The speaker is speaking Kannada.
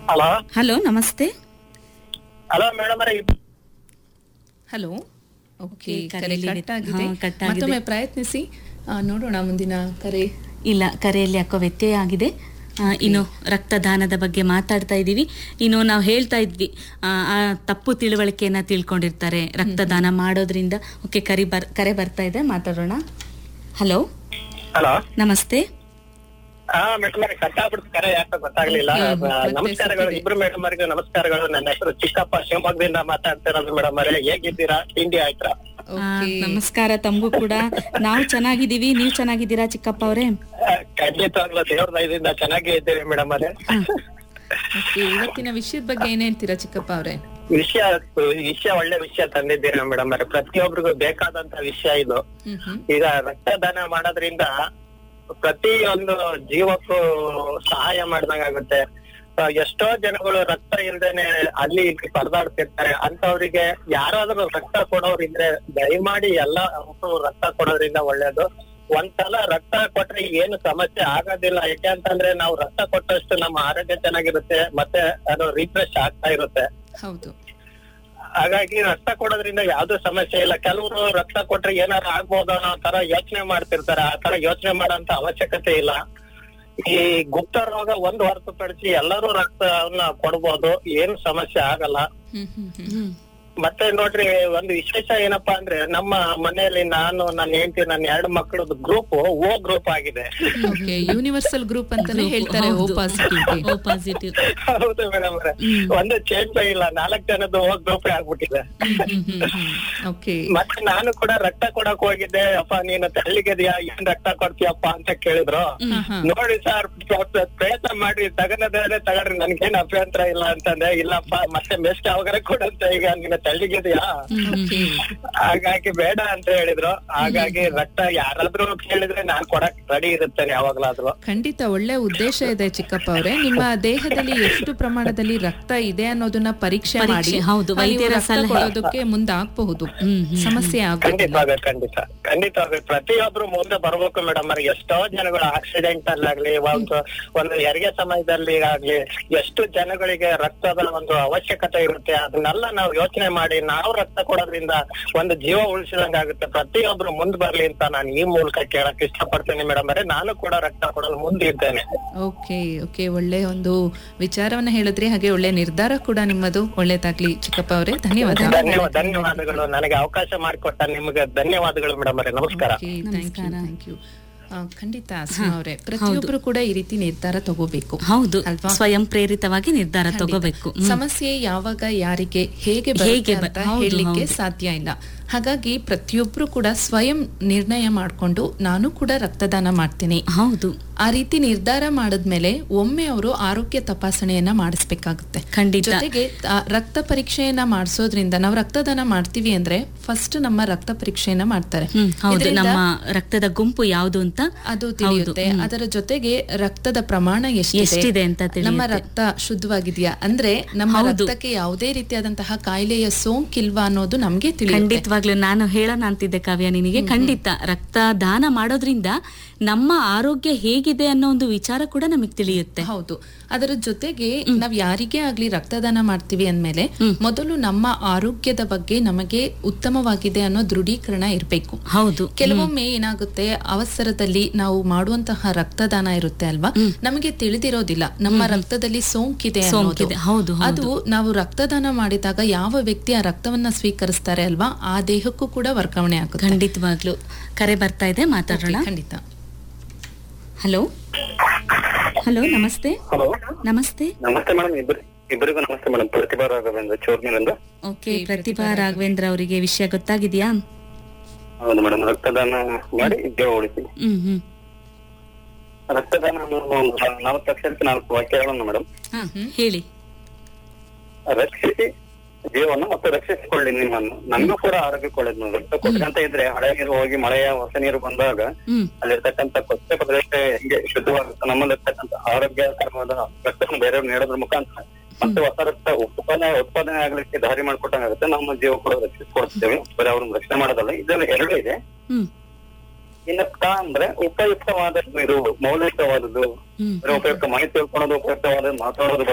ಹಲೋ ಹಲೋ ನಮಸ್ತೆ ಹಲೋ ಮೇಡಮ್ ಅವರೇ ಹಲೋ ಓಕೆ Okay, ಕರೆ ಕರೆಯಲ್ಲಿ ಕಟ್ ಆಗಿದೆ ಹಾ, cut ಆಗಿದೆ. ಮತ್ತೊಮ್ಮೆ ಪ್ರಯತ್ನಿಸಿ ಆ, ನೋಡೋಣ ಮುಂದಿನ ಕರೆ ಇಲ್ಲ ಕರೆಯಲ್ಲಿ ಯಾಕೋ ವ್ಯತ್ಯಯ ಆಗಿದೆ ಆ, ಇನ್ನು ರಕ್ತದಾನದ ಬಗ್ಗೆ ಮಾತಾಡ್ತಾ ಇದ್ದೀವಿ ಇನ್ನು ನಾವು ಹೇಳ್ತಾ ಇದ್ವಿ ಆ, ಆ ತಪ್ಪು ತಿಳುವಳಿಕೆಯನ್ನ ತಿಳ್ಕೊಂಡಿರ್ತಾರೆ ರಕ್ತದಾನ ಮಾಡೋದ್ರಿಂದ ಓಕೆ ಕರಿ ಬರ್ ಕರೆ ಬರ್ತಾ ಇದೆ ಮಾತಾಡೋಣ ಹಲೋ ಹಲೋ ನಮಸ್ತೆ ಹಾ ಮೇಡಮ್ ಅವರೇ ಕಟ್ ಆಗ್ಬಿಡ್ತು ಕರೆ ಯಾಕೆ ಗೊತ್ತಾಗ್ಲಿಲ್ಲ Okay, ಆ, ಮತ್ತೆ ನಮಸ್ಕಾರಗಳು ಸಿಕ್ಕಿದೆ. ಇಬ್ರು ಮೇಡಮ್ ಅವರಿಗೆ ನಮಸ್ಕಾರಗಳು ನನ್ನ ಹೆಸರು ಚಿಕ್ಕಪ್ಪ ಶಿವಮೊಗ್ಗದಿಂದ ಮಾತಾಡ್ತಿರೋದು ಮೇಡಮ್ ಅವರೇ ಹೇಗಿದ್ದೀರಾ ತಿಂಡಿ ಆಯ್ತಾ ಆ, ಓಕೆ ನಮಸ್ಕಾರ ತಮಗೂ ಕೂಡ ನಾವು ಚೆನ್ನಾಗಿದ್ದೀವಿ ನೀವು ಚೆನ್ನಾಗಿದ್ದೀರಾ ಚಿಕ್ಕಪ್ಪ ಅವರೇ ಆ, ಖಂಡಿತವಾಗ್ಲೂ ದೇವ್ರ ದಯದಿಂದ ಚೆನ್ನಾಗೇ ಇದ್ದೀವಿ ಮೇಡಮ್ ಅವರೇ ಓಕೆ ಇವತ್ತಿನ ವಿಷಯದ ಬಗ್ಗೆ ಏನ್ ಹೇಳ್ತೀರಾ ಚಿಕ್ಕಪ್ಪ ಅವರೇ ವಿಷಯ ವಿಷಯ ಒಳ್ಳೆ ವಿಷಯ ತಂದಿದ್ದೀರಾ ಮೇಡಮ್ ಅವರೇ ಪ್ರತಿಯೊಬ್ಬರಿಗೂ ಬೇಕಾದಂತ ವಿಷಯ ಇದು ಹ್ಮ್ ಹ್ಮ್ ಈಗ ರಕ್ತದಾನ ಮಾಡೋದ್ರಿಂದ ಪ್ರತಿಯೊಂದು ಜೀವಕ್ಕೂ ಸಹಾಯ ಮಾಡ್ದಂಗಾಗುತ್ತೆ ಆ, ಎಷ್ಟೋ ಜನಗಳು ರಕ್ತ ಇಲ್ದೇನೆ ಅಲ್ಲಿ ಇಲ್ಲಿ ಪರದಾಡ್ತಿರ್ತಾರೆ ಅಂತವ್ರಿಗೆ ಯಾರಾದ್ರೂ ರಕ್ತ ಕೊಡೋರಿದ್ರೆ ದಯಮಾಡಿ ಎಲ್ಲ ರಕ್ತ ಕೊಡೋದ್ರಿಂದ ಒಳ್ಳೇದು ಒಂದ್ಸಲ ರಕ್ತ ಕೊಟ್ರೆ ಏನು ಸಮಸ್ಯೆ ಆಗೋದಿಲ್ಲ ಯಾಕೆ ಅಂತಂದ್ರೆ ನಾವು ರಕ್ತ ಕೊಟ್ಟಷ್ಟು ನಮ್ಮ ಆರೋಗ್ಯ ಚೆನ್ನಾಗಿರುತ್ತೆ ಮತ್ತೆ ಅದು ರಿಫ್ರೆಶ್ ಆಗ್ತಾ ಇರುತ್ತೆ ಹೌದು ಹಾಗಾಗಿ ರಕ್ತ ಕೊಡೋದ್ರಿಂದ ಯಾವ್ದು ಸಮಸ್ಯೆ ಇಲ್ಲ ಕೆಲವರು ರಕ್ತ ಕೊಟ್ರೆ ಏನಾರು ಆಗ್ಬೋದು ಅನ್ನೋ ತರ ಯೋಚನೆ ಮಾಡ್ತಿರ್ತಾರೆ ಆ ತರ ಯೋಚನೆ ಮಾಡೋಂತ ಅವಶ್ಯಕತೆ ಇಲ್ಲ ಈ ಗುಪ್ತ ರೋಗ ಒಂದು ಹೊರತುಪಡಿಸಿ ಎಲ್ಲರೂ ರಕ್ತವನ್ನ ಕೊಡ್ಬೋದು ಏನು ಸಮಸ್ಯೆ ಆಗಲ್ಲ ಹ್ಮ್ ಹ್ಮ್ ಹ್ಮ್ ಹ್ಮ್ ಮತ್ತೆ ನೋಡ್ರಿ ಒಂದು ವಿಶೇಷ ಏನಪ್ಪಾ ಅಂದ್ರೆ ನಮ್ಮ ಮನೆಯಲ್ಲಿ ನಾನು ನನ್ನ ಹೆಂಡತಿ ನನ್ನ ಎರಡು ಮಕ್ಕಳದ್ದು ಗ್ರೂಪ್ ಓ ಗ್ರೂಪ್ ಆಗಿದೆ ಓಕೆ ಯೂನಿವರ್ಸಲ್ ಗ್ರೂಪ್ ಅಂತಾನೆ ಹೇಳ್ತಾರೆ ಓ ಪಾಸಿಟಿವ್ ಓ ಪಾಸಿಟಿವ್ ಹೌದು ಮೇಡಮ್ ಒಂದು ಚೇಂಜ್ ಇಲ್ಲ ನಾಲ್ಕು ಜನದ್ದು ಓ ಗ್ರೂಪ್ ಆಗ್ಬಿಟ್ಟಿದೆ ಓಕೆ ಮತ್ತೆ ನಾನು ಕೂಡ ರಕ್ತ ಕೊಡಕ್ ಹೋಗಿದ್ದೆ ಅಪ್ಪ ನೀನು ತೆಳ್ಳಿಗಿದ್ಯಾ ಏನ್ ರಕ್ತ ಕೊಡ್ತೀಯಪ್ಪ ಅಂತ ಕೇಳಿದ್ರು ನೋಡಿ ಸರ್ ಪ್ರಯತ್ನ ಮಾಡಿ ತಗನದೇ ತಗೊಳ್ರಿ ನನ್ಗೇನ್ ಅಭ್ಯಂತರ ಇಲ್ಲ ಅಂತಂದೆ ಇಲ್ಲಪ್ಪ ಮತ್ತೆ ಮೆಸ್ಟ್ ಯಾವಾಗಾರ ಕೊಡಂತ ಈಗ ನೀನು ತೆಳ್ಳಿಗಿದ್ಯಾ ಓಕೆ ಹಾಗಾಗಿ ಬೇಡ ಅಂತ ಹೇಳಿದ್ರು ಹಾಗಾಗಿ ರಕ್ತ ಯಾರಾದ್ರೂ ಕೇಳಿದ್ರೆ ನಾನ್ ಕೊಡಕ್ ರೆಡಿ ಇರುತ್ತೇನೆ ಯಾವಾಗ್ಲಾದ್ರೂ ಖಂಡಿತ ಒಳ್ಳೆ ಉದ್ದೇಶ ಇದೆ ಚಿಕ್ಕಪ್ಪ ಅವರೇ ನಿಮ್ಮ ದೇಹದಲ್ಲಿ ಎಷ್ಟು ಪ್ರಮಾಣದಲ್ಲಿ ರಕ್ತ ಇದೆ ಅನ್ನೋದನ್ನ ಪರೀಕ್ಷೆ ಮಾಡಿ ಪರೀಕ್ಷೆ, ಹೌದು, ನೀವು ವೈದ್ಯರ ರಕ್ತ ಸಲಹೆ. ಕೊಡೋದಕ್ಕೆ ಮುಂದಾಗಬಹುದು ಸಮಸ್ಯೆ ಆಗೋದಿಲ್ಲ ಖಂಡಿತವಾಗ ಖಂಡಿತ ಖಂಡಿತವಾಗಿ ಪ್ರತಿಯೊಬ್ರು ಮುಂದೆ ಬರ್ಬೇಕು ಮೇಡಮ್ ಅವ್ರಿಗೆ ಎಷ್ಟೋ ಜನಗಳು ಆಕ್ಸಿಡೆಂಟ್ ಅಲ್ಲಾಗ್ಲಿ ಒಂದು ಒಂದು ಹೆರಿಗೆ ಸಮಯದಲ್ಲಿ ಆಗ್ಲಿ ಎಷ್ಟು ಜನಗಳಿಗೆ ರಕ್ತದ ಒಂದು ಅವಶ್ಯಕತೆ ಇರುತ್ತೆ ಅದನ್ನೆಲ್ಲ ನಾವು ಯೋಚನೆ ಮಾಡಿ ನಾವು ರಕ್ತ ಕೊಡೋದ್ರಿಂದ ಒಂದು ಜೀವ ಉಳಿಸಿದಂಗಾಗುತ್ತೆ ಪ್ರತಿಯೊಬ್ರು ಮುಂದ್ ಬರ್ಲಿ ಅಂತ ನಾನು ಈ ಮೂಲಕ ಕೇಳಕ್ ಇಷ್ಟಪಡ್ತೀನಿ ಮೇಡಮ್ ಅವರೇ ನಾನು ಕೂಡ ರಕ್ತ ಕೊಡಲು ಮುಂದಿದ್ದೇನೆ ಓಕೆ ಓಕೆ ಒಳ್ಳೆ ಒಂದು ವಿಚಾರವನ್ನ ಹೇಳಿದ್ರಿ ಹಾಗೆ ಒಳ್ಳೆ ನಿರ್ಧಾರ ಕೂಡ ನಿಮ್ಮದು ಒಳ್ಳೇದಾಗ್ಲಿ ಚಿಕ್ಕಪ್ಪ ಅವರೇ ಧನ್ಯವಾದ ಧನ್ಯವಾದ ಧನ್ಯವಾದಗಳು ನನಗೆ ಅವಕಾಶ ಮಾಡಿಕೊಟ್ಟ ನಿಮ್ಗೆ ಧನ್ಯವಾದಗಳು ಮೇಡಮ್ ಅವರೇ ನಮಸ್ಕಾರ okay thank you thank you ಖಂಡಿತ ಅಸ್ಮಾ ಅವರೇ ಪ್ರತಿಯೊಬ್ಬರು ಕೂಡ ಈ ರೀತಿ ನಿರ್ಧಾರ ತಗೋಬೇಕು ಹೌದು ಅಲ್ವಾ? ಸ್ವಯಂ ಪ್ರೇರಿತವಾಗಿ ನಿರ್ಧಾರ ಖಂಡಿತ. ತಗೋಬೇಕು ಹ್ಮ್. ಸಮಸ್ಯೆ ಯಾವಾಗ ಯಾರಿಗೆ ಹೇಗೆ ಹೇಗೆ ಹೇಗೆ ಬ- ಅಂತ ಹೌದು, ಹೇಳಲಿಕ್ಕೆ ಹೌದು. ಸಾಧ್ಯ ಇಲ್ಲ ಹಾಗಾಗಿ ಪ್ರತಿಯೊಬ್ರು ಕೂಡ ಸ್ವಯಂ ನಿರ್ಣಯ ಮಾಡಿಕೊಂಡು ನಾನು ಕೂಡ ರಕ್ತದಾನ ಮಾಡ್ತೀನಿ ಹೌದು ಆ ರೀತಿ ನಿರ್ಧಾರ ಮಾಡಿದ್ಮೇಲೆ ಒಮ್ಮೆ ಅವರು ಆರೋಗ್ಯ ತಪಾಸಣೆಯನ್ನ ಮಾಡಿಸ್ಬೇಕಾಗುತ್ತೆ ಖಂಡಿತ. ಜೊತೆಗೆ ಆ ರಕ್ತ ಪರೀಕ್ಷೆಯನ್ನ ಮಾಡಿಸೋದ್ರಿಂದ ನಾವು ರಕ್ತದಾನ ಮಾಡ್ತೀವಿ ಅಂದ್ರೆ ಫಸ್ಟ್ ನಮ್ಮ ರಕ್ತ ಪರೀಕ್ಷೆಯನ್ನ ಮಾಡ್ತಾರೆ ಹ್ಮ್ ಹೌದು ಇದ್ರಿಂದ ನಮ್ಮ ರಕ್ತದ ಗುಂಪು ಯಾವುದು ಅಂತ ಅದು ಹೌದು, ತಿಳಿಯುತ್ತೆ ಹ್ಮ್. ಅದರ ಜೊತೆಗೆ ರಕ್ತದ ಪ್ರಮಾಣ ಎಷ್ಟಿದೆ ಎಷ್ಟಿದೆ ಅಂತ ತಿಳಿಯುತ್ತೆ. ನಮ್ಮ ರಕ್ತ ಶುದ್ಧವಾಗಿದೆಯಾ ಅಂದ್ರೆ ನಮ್ಮ ಹೌದು. ರಕ್ತಕ್ಕೆ ಯಾವುದೇ ರೀತಿಯಾದಂತಹ ಕಾಯಿಲೆಯ ಸೋಂಕಿಲ್ವಾ ಅನ್ನೋದು ನಮ್ಗೆ ತಿಳಿಯುತ್ತೆ ಖಂಡಿತವಾಗ್ಲೂ ನಾನು ಹೇಳೋಣ ಅಂತಿದ್ದೆ ಕಾವ್ಯ ನಿನಗೆ ಖಂಡಿತ ರಕ್ತ ದಾನ ಮಾಡೋದ್ರಿಂದ ನಮ್ಮ ಆರೋಗ್ಯ ಹೇಗಿದೆ ಅನ್ನೋ ಒಂದು ವಿಚಾರ ಕೂಡ ನಮಗೆ ತಿಳಿಯುತ್ತೆ ಹೌದು ಅದರ ಜೊತೆಗೆ ನಾವ್ ಯಾರಿಗೇ ಆಗ್ಲಿ ರಕ್ತದಾನ ಮಾಡ್ತೀವಿ ಅಂದ್ಮೇಲೆ ಮೊದಲು ನಮ್ಮ ಆರೋಗ್ಯದ ಬಗ್ಗೆ ನಮಗೆ ಉತ್ತಮವಾಗಿದೆ ಅನ್ನೋ ದೃಢೀಕರಣ ಇರಬೇಕು ಹೌದು ಕೆಲವೊಮ್ಮೆ ಏನಾಗುತ್ತೆ ಅವಸರದಲ್ಲಿ ನಾವು ಮಾಡುವಂತಹ ರಕ್ತದಾನ ಇರುತ್ತೆ ಅಲ್ವಾ ನಮಗೆ ತಿಳಿದಿರೋದಿಲ್ಲ ನಮ್ಮ ರಕ್ತದಲ್ಲಿ ಸೋಂಕಿದೆ ಅನ್ನೋದು. ಸೋಂಕಿದೆ, ಹೌದು, ಹೌದು. ಅದು ನಾವು ರಕ್ತದಾನ ಮಾಡಿದಾಗ ಯಾವ ವ್ಯಕ್ತಿ ಆ ರಕ್ತವನ್ನ ಸ್ವೀಕರಿಸ್ತಾರೆ ಅಲ್ವಾ ಆ ದೇಹಕ್ಕೂ ಕೂಡ ವರ್ಗಾವಣೆ ಆಗುತ್ತೆ ಖಂಡಿತವಾಗ್ಲು ಕರೆ ಬರ್ತಾ ಇದೆ ಮಾತಾಡೋಣ Okay, ಖಂಡಿತ ಹಲೋ ಹಲೋ ನಮಸ್ತೆ ಹಲೋ ನಮಸ್ತೆ ನಮಸ್ತೆ ಮೇಡಮ್ ಇಬ್ಬರು ಇಬ್ಬರಿಗೂ ನಮಸ್ತೆ ಮೇಡಮ್ ಪ್ರತಿಭಾ ರಾಘವೇಂದ್ರ ಚೋರ್ನಿಂದ ಓಕೆ ಪ್ರತಿಭಾ ರಾಘವೇಂದ್ರ ಅವರಿಗೆ ವಿಷಯ ಗೊತ್ತಾಗಿದ್ಯಾ ಹೌದು ಮೇಡಮ್ ರಕ್ತದಾನ ಮಾಡಿ ಜೀವ ಉಳಿಸಿ ಹ್ಮ್ ಹ್ಮ್ ರಕ್ತದಾನ ಅನ್ನೋದು ಒಂದು ನಾಲ್ಕು ಲಕ್ಷಕ್ಕೆ ನಾಲ್ಕು ವಾಕ್ಯಗಳನ್ನು ಮೇಡಮ್ ಹಾ ಹೇಳಿ ರಕ್ಷಿಸಿ ಜೀವನ ಮತ್ತು ರಕ್ಷಿಸಿಕೊಳ್ಳಿ ನಿಮ್ಮನ್ನು ನಮಗೂ ಕೂಡ ಆರೋಗ್ಯಕ್ಕೆ ಒಳ್ಳೇದು ನೋಡಿ ರಕ್ತ ಕೊಟ್ಕೊಂತ ಇದ್ರೆ ಹಳೆ ನೀರು ಹೋಗಿ ಮಳೆಯ ಹೊಸ ನೀರು ಬಂದಾಗ ಹ್ಮ್ ಅಲ್ಲಿರ್ತಕ್ಕಂಥ ಕೊಚ್ಚೆ ಪ್ರದೇಶ ಹೆಂಗೆ ಶುದ್ಧವಾಗುತ್ತೆ ನಮ್ಮಲ್ಲಿರ್ತಕ್ಕಂಥ ಆರೋಗ್ಯಕರವಾದ ರಕ್ತವನ್ನು ಬೇರೆಯವ್ರು ನೀಡೋದ್ರ ಮುಖಾಂತರ ಮತ್ತೆ ಹೊಸ ರಕ್ತ ಉತ್ಪಾದನೆ ಉತ್ಪಾದನೆ ಆಗ್ಲಿಕ್ಕೆ ದಾರಿ ಮಾಡ್ಕೊಟ್ಟಂಗಾಗುತ್ತೆ ನಮ್ಮ ಜೀವ ಕೂಡ ರಕ್ಷಿಸ್ಕೊಡ್ತೇವೆ ಬರೀ ಅವ್ರನ್ನ ರಕ್ಷಣೆ ಮಾಡೋದಲ್ಲ ಇದರಲ್ಲಿ ಎರಡು ಇದೆ ಹ್ಮ್ ಇನ್ನು ಕ ಅಂದ್ರೆ ಉಪಯುಕ್ತವಾದ ಇದು ಮೌಲಿಕವಾದದ್ದು ಹ್ಮ್ ಅಂದ್ರೆ ಉಪಯುಕ್ತ ಮಾಹಿತಿ ತಿಳ್ಕೊಳ್ಳೋದು ಉಪಯುಕ್ತವಾದ ಮಾತಾಡೋದು